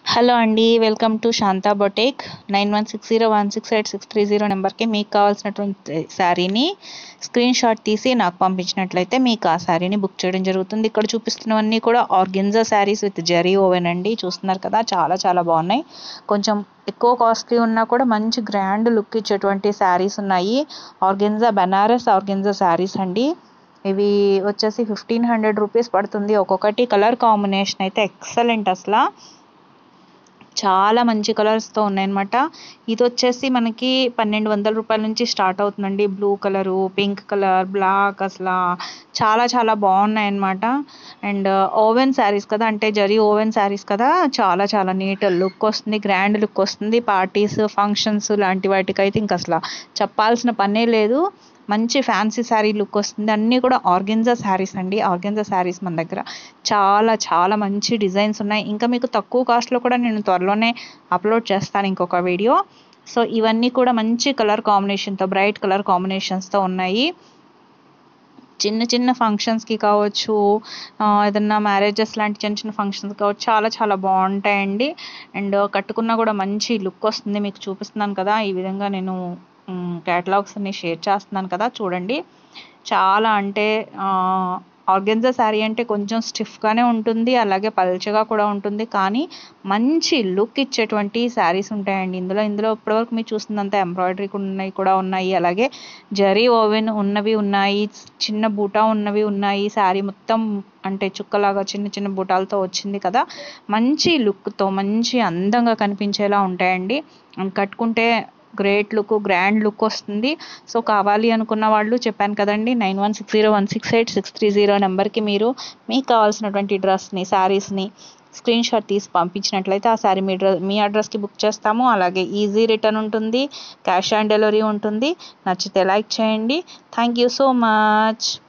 hello అండి welcome to Shanta boutique nine one six zero one six eight six three zero నెంబర్కి మీకు కావాల్సినటువంటి శారీని స్క్రీన్ షాట్ తీసి నాకు పంపించినట్లయితే మీకు ఆ శారీని బుక్ చేయడం జరుగుతుంది ఇక్కడ చూపిస్తున్నవన్నీ కూడా organza saris with zari woven అండి చూస్తున్నారు కదా చాలా చాలా బాగున్నాయి కొంచెం ఎక్కువ కాస్ట్లీ ఉన్నా కూడా మంచి గ్రాండ్ లుక్ ఇచ్చేటువంటి శారీస్ ఉన్నాయి ఆర్గెన్జా బనారస్ ఆర్గెన్జా శారీస్ అండి ఇవి వచ్చేసి ఫిఫ్టీన్ హండ్రెడ్ రూపీస్ పడుతుంది ఒక్కొక్కటి కలర్ కాంబినేషన్ అయితే ఎక్సలెంట్ అసలు చాలా మంచి కలర్స్తో ఉన్నాయన్నమాట ఇది వచ్చేసి మనకి పన్నెండు వందల రూపాయల నుంచి స్టార్ట్ అవుతుందండి blue colour pink colour black అసలు చాలా చాలా బాగున్నాయి అన్నమాట అండ్ ఓవెన్ శారీస్ కదా అంటే జరీ ఓవెన్ శారీస్ కదా చాలా చాలా నీట్ లుక్ వస్తుంది గ్రాండ్ లుక్ వస్తుంది పార్టీస్ ఫంక్షన్స్ లాంటి వాటికైతే ఇంక అసలు చెప్పాల్సిన పనే లేదు మంచి ఫ్యాన్సీ శారీ లుక్ వస్తుంది అన్నీ కూడా ఆర్గెన్జా శారీస్ అండి ఆర్గెన్జా శారీస్ మన దగ్గర చాలా చాలా మంచి డిజైన్స్ ఉన్నాయి ఇంకా మీకు తక్కువ కాస్ట్లో కూడా నేను త్వరలోనే అప్లోడ్ చేస్తాను ఇంకొక వీడియో సో ఇవన్నీ కూడా మంచి కలర్ కాంబినేషన్తో బ్రైట్ కలర్ కాంబినేషన్స్తో ఉన్నాయి చిన్న చిన్న ఫంక్షన్స్కి కావచ్చు ఏదన్నా మ్యారేజెస్ లాంటి చిన్న చిన్న ఫంక్షన్స్ కావచ్చు చాలా చాలా బాగుంటాయండి అండ్ కట్టుకున్నా కూడా మంచి లుక్ వస్తుంది మీకు చూపిస్తున్నాను కదా ఈ విధంగా నేను క్యాటలాగ్స్ అన్ని షేర్ చేస్తున్నాను కదా చూడండి చాలా అంటే ఆర్గెన్జా శారీ అంటే కొంచెం స్టిఫ్గానే ఉంటుంది అలాగే పల్చగా కూడా ఉంటుంది కానీ మంచి లుక్ ఇచ్చేటువంటి శారీస్ ఉంటాయండి ఇందులో ఇందులో ఇప్పటివరకు మీరు చూస్తుందంతా ఎంబ్రాయిడరీ ఉన్నాయి కూడా ఉన్నాయి అలాగే జరీ ఓవెన్ ఉన్నవి ఉన్నాయి చిన్న బూటా ఉన్నవి ఉన్నాయి శారీ మొత్తం అంటే చుక్కలాగా చిన్న చిన్న బూటాలతో వచ్చింది కదా మంచి లుక్తో మంచి అందంగా కనిపించేలా ఉంటాయండి కట్టుకుంటే గ్రేట్ లుక్ గ్రాండ్ లుక్ వస్తుంది సో కావాలి అనుకున్న వాళ్ళు చెప్పాను కదండి nine one six zero one six eight six three zero నెంబర్కి మీరు మీకు కావాల్సినటువంటి డ్రెస్ని శారీస్ని స్క్రీన్ షాట్ తీసి పంపించినట్లయితే ఆ శారీ మీ డ్రెస్ మీ అడ్రస్కి బుక్ చేస్తాము అలాగే ఈజీ రిటర్న్ ఉంటుంది క్యాష్ ఆన్ డెలివరీ ఉంటుంది నచ్చితే లైక్ చేయండి థ్యాంక్ యూ సో మచ్